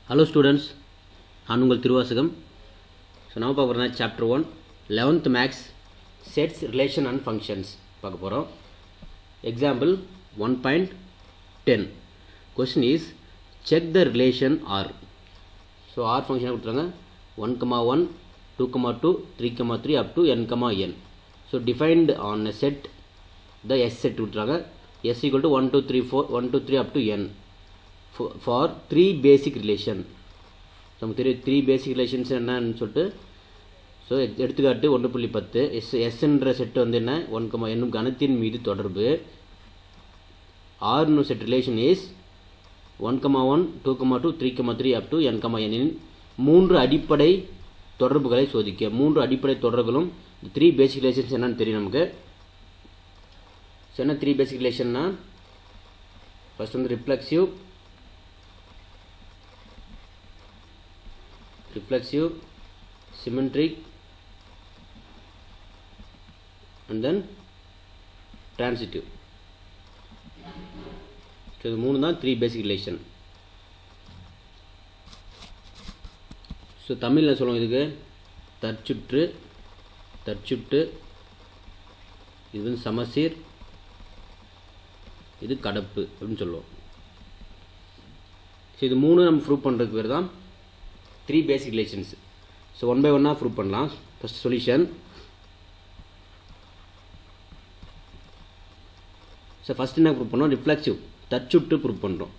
hello students நான் உங்கள் Thiruvasagam so நம்ம பார்க்க போகிறோம்னா chapter one eleventh maths sets relation and functions பார்க்க போகிறோம் example one point ten question is check the relation R so R ஃபங்க்ஷனாக கொடுத்துருங்க one comma one two comma two three comma three up to n comma n so defined on a set the S set கொடுத்துருக்காங்க S equal to one two three four one two three up to n for three basic relation நமக்கு தெரியும் three basic relations என்னன்னு சொல்லிட்டு so எடுத்துக்காட்டு ஒன்று புள்ளி பத்து S எஸ்ன்ற set வந்து என்ன ஒன் கமா என்னும் கணத்தின் மீது தொடர்பு ஆர்னு set relation is one comma one two comma two three comma three up to n comma எனின் மூன்று அடிப்படை தொடர்புகளை சோதிக்க மூன்று அடிப்படை தொடர்களும் த்ரீ பேசிக் ரிலேஷன்ஸ் என்னன்னு தெரியும் நமக்கு ஸோ என்ன த்ரீ பேசிக் ரிலேஷன்னா ஃபர்ஸ்ட் வந்து reflexive reflexive symmetric and then transitive so இது மூணு தான் த்ரீ பேசிக் ரிலேஷன் ஸோ தமிழில் சொல்லுவோம் இதுக்கு தற்சுற்று தற்சுற்று இது வந்து சமசீர் இது கடப்பு அப்படின்னு சொல்லுவோம் ஸோ இது மூணு நம்ம ப்ரூவ் பண்ணுறதுக்கு பேர் தான் three basic relations so one by ஒன்னாக ப்ரூவ் பண்ணலாம் ஃபஸ்ட் சொல்யூஷன் ஸோ ஃபஸ்ட் என்ன ப்ரூவ் பண்ணோம் ரிஃப்ளெக்சிவ் தச்சுட்டு ப்ரூவ் பண்ணுறோம்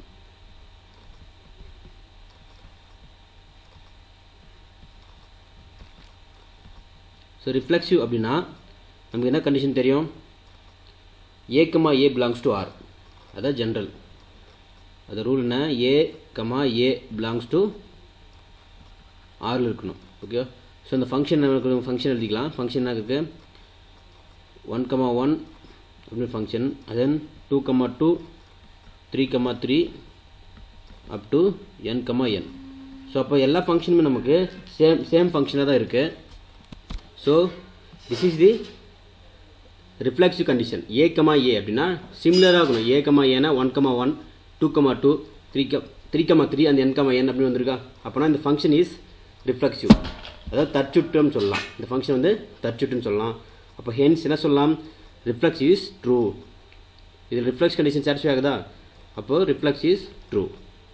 ஸோ ரிஃப்ளெக்சிவ் அப்படின்னா நமக்கு என்ன கண்டிஷன் தெரியும் A comma A belongs to R அதான் ஜென்ரல் அது ரூல் என்ன A comma A belongs to ஆறில் இருக்கணும் ஓகே ஸோ இந்த ஃபங்க்ஷன் நமக்கு ஃபங்க்ஷன் எழுதிக்கலாம் ஃபங்க்ஷன் என்ன இருக்குது ஒன் கமா ஒன் அப்படின்னு function then two comma two three comma three up to n comma n so அப்போ எல்லா ஃபங்க்ஷனுமே நமக்கு சேம் சேம் ஃபங்க்ஷனாக தான் இருக்குது so this is the reflexive condition A comma A அப்படின்னா சிமிலராக இருக்கணும் ஏ கமா ஏனா one comma one two comma two three க த்ரீ கமா த்ரீ அந்த என் கமா என் அப்படின்னு வந்திருக்கா அப்போனா இந்த ஃபங்க்ஷன் இஸ் ரிஃப்ளெக்சிவ் அதாவது தற்சுற்றுன்னு சொல்லலாம் இந்த ஃபங்க்ஷன் வந்து தற்சுற்றுன்னு சொல்லலாம் அப்போ ஹென்ஸ் என்ன சொல்லலாம் ரிஃப்ளெக்ஸ் இஸ் ட்ரூ இது ரிஃப்ளெக்ஸ் கண்டிஷன் சாட்டிஸ்ஃபை ஆகுதா அப்போது ரிஃப்ளெக்ஸ் இஸ் ட்ரூ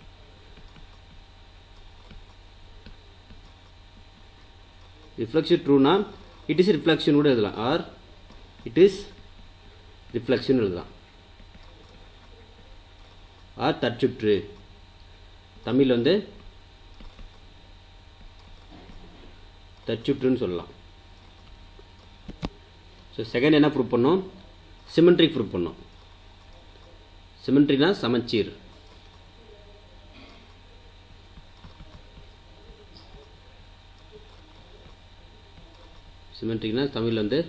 ரிஃப்ளெக்ஷன் ட்ரூனா இட் இஸ் ரிஃப்ளெக்ஷன் கூட எழுதலாம் ஆர் இட் இஸ் ரிஃப்ளெக்ஷன் எழுதலாம் ஆர் தற்சுற்று தமிழ் வந்து தச்சுற்றுன்னு சொல்லலாம் ஸோ செகண்ட் என்ன ப்ரூவ் பண்ணோம் சிமெண்ட்ரிக் ப்ரூவ் பண்ணோம் சிமெண்ட்ரினா சமச்சீர் சிமெண்ட்ரிக்னா தமிழில் வந்து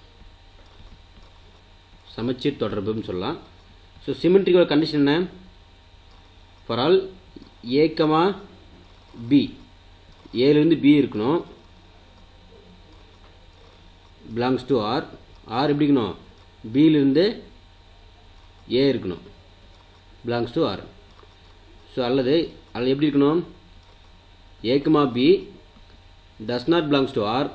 சமச்சீர் தொடர்புன்னு சொல்லலாம் ஸோ சிமெண்ட்ரிக்கோட கண்டிஷன் என்ன ஃபார் ஆல் ஏக்கமா பி ஏலேருந்து பி இருக்கணும் பிலாங்ஸ் டு ஆர் ஆர் எப்படி இருக்கணும் பியிலிருந்து ஏ இருக்கணும் பிலாங்ஸ் டு ஆர் ஸோ அல்லது அல்லது எப்படி இருக்கணும் A comma B does not belongs to R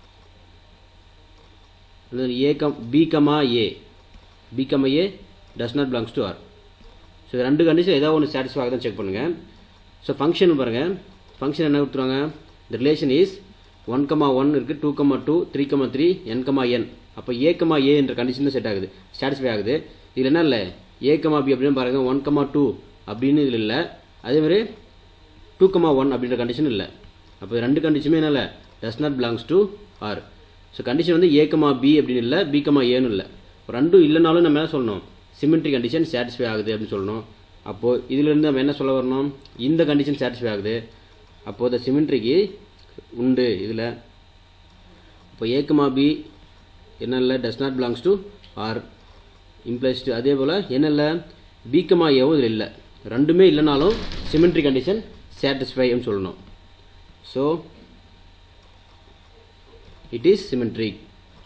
A comma B comma A B comma A does not belongs to R so ரெண்டு கண்டிஷன் ஏதாவது ஒன்று சாட்டிஸ்ஃபை ஆகுதான் செக் பண்ணுங்கள் ஸோ ஃபங்க்ஷன் பாருங்கள் ஃபங்க்ஷன் என்ன கொடுத்துருவாங்க the relation is one comma one இருக்குது two comma two three comma three n comma n அப்போ ஏ கமா ஏ என்ற கண்டிஷன் செட் ஆகுது சாட்டிஸ்ஃபை ஆகுது இதில் என்ன இல்லை ஏ கமா பி அப்படின்னு பாருங்கள் ஒன் கமா டூ அப்படின்னு இதில் இல்லை அதேமாதிரி டூ கமா ஒன் அப்படின்ற கண்டிஷன் இல்லை அப்போ ரெண்டு கண்டிஷனுமே என்ன இல்லை does not belongs to R so condition வந்து ஏ கமா பி அப்படின்னு இல்லை பி கமா ஏன்னு இல்லை ரெண்டும் இல்லைனாலும் நம்ம என்ன சொல்லணும் சிமெண்ட்ரி கண்டிஷன் சாட்டிஸ்ஃபை ஆகுது அப்படின்னு சொல்லணும் அப்போது இதிலிருந்து நம்ம என்ன சொல்ல வரணும் இந்த கண்டிஷன் சாட்டிஸ்ஃபை ஆகுது அப்போது இந்த சிமெண்ட்ரிக்கு உண்டு இதில் இப்போ ஏக்கமா பி என்ன இல்லை does not belongs to R implied அதே போல் என்ன இல்லை பிகமா ஏவும் இதில் இல்லை ரெண்டுமே இல்லைனாலும் சிமெண்ட்ரி கண்டிஷன் சாட்டிஸ்ஃபைன்னு சொல்லணும் so it is symmetric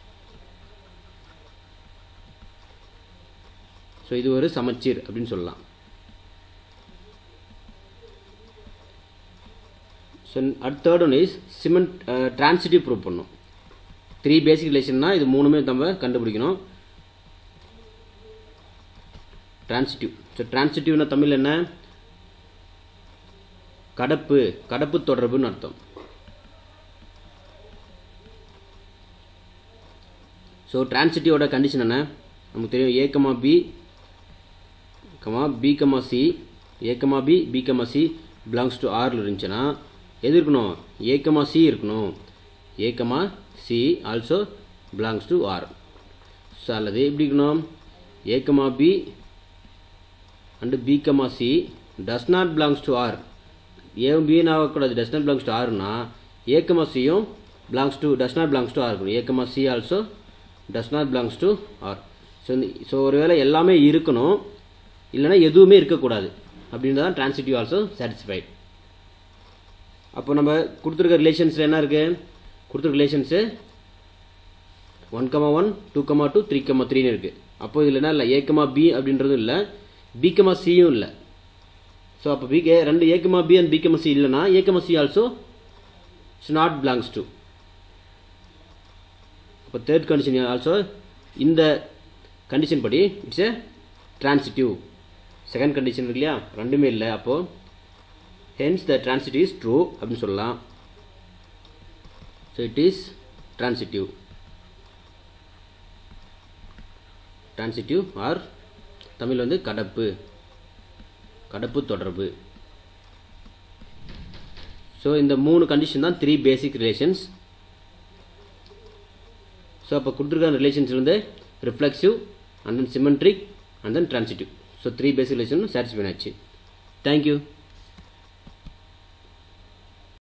so இது ஒரு சமச்சீர் அப்படின்னு சொல்லலாம் ஸோ அடுத்த third one is symmetric transitive prove பண்ணும் த்ரீ பேசிக் ரிலேஷன்னா இது மூணுமே நம்ம கண்டுபிடிக்கணும் டிரான்சிட்டிவ் ஸோ டிரான்சிட்டிவ்னா தமிழ் என்ன கடப்பு கடப்பு தொடர்புன்னு அர்த்தம் ஸோ டிரான்சிட்டிவோட கண்டிஷன் என்ன நமக்கு தெரியும் A comma B comma B comma C A comma B B comma C belongs to ஆரில் இருந்துச்சுன்னா எது இருக்கணும் ஏ கமா சி இருக்கணும் A comma C also belongs to R so அல்லது எப்படி இருக்கணும் A comma B and B comma C does not belongs to R A பின்னு ஆகக்கூடாது டஸ் நாட் பிலாங்ஸ் டு ஆர்னா ஏ கமா சியும் belongs to does not belongs to R இருக்கணும் A comma C also does not belongs to R so so ஒருவேளை எல்லாமே இருக்கணும் இல்லைனா எதுவுமே இருக்கக்கூடாது அப்படின்றது தான் டிரான்சிட்டிவ் ஆல்சோ சாட்டிஸ்ஃபைட் அப்போ நம்ம கொடுத்துருக்க ரிலேஷன்ஸில் என்ன இருக்குது கொடுத்துருக்க ரிலேஷன்ஸு one comma one two comma two three comma த்ரீன்னு இருக்குது அப்போ இதில் என்ன இல்லை ஏ கமா பி அப்படின்றதும் இல்லை பி கமா சியும் இல்லை ஸோ அப்போ பி ரெண்டு A comma B and B comma C இல்லைனா A comma C also it's not belongs to அப்போ தேர்ட் கண்டிஷன் ஆல்சோ இந்த கண்டிஷன் படி it's a transitive second condition இருக்கு இல்லையா ரெண்டுமே இல்லை அப்போது hence the transitive is true அப்படின்னு சொல்லலாம் so it is transitive transitive or Tamil வந்து கடப்பு கடப்பு தொடர்பு ஸோ இந்த மூணு கண்டிஷன் தான் த்ரீ பேசிக் ரிலேஷன்ஸ் ஸோ அப்போ கொடுத்துருக்க ரிலேஷன்ஸ் வந்து reflexive and then symmetric and then transitive so three basic relation satisfy ஆச்சு தேங்க்யூ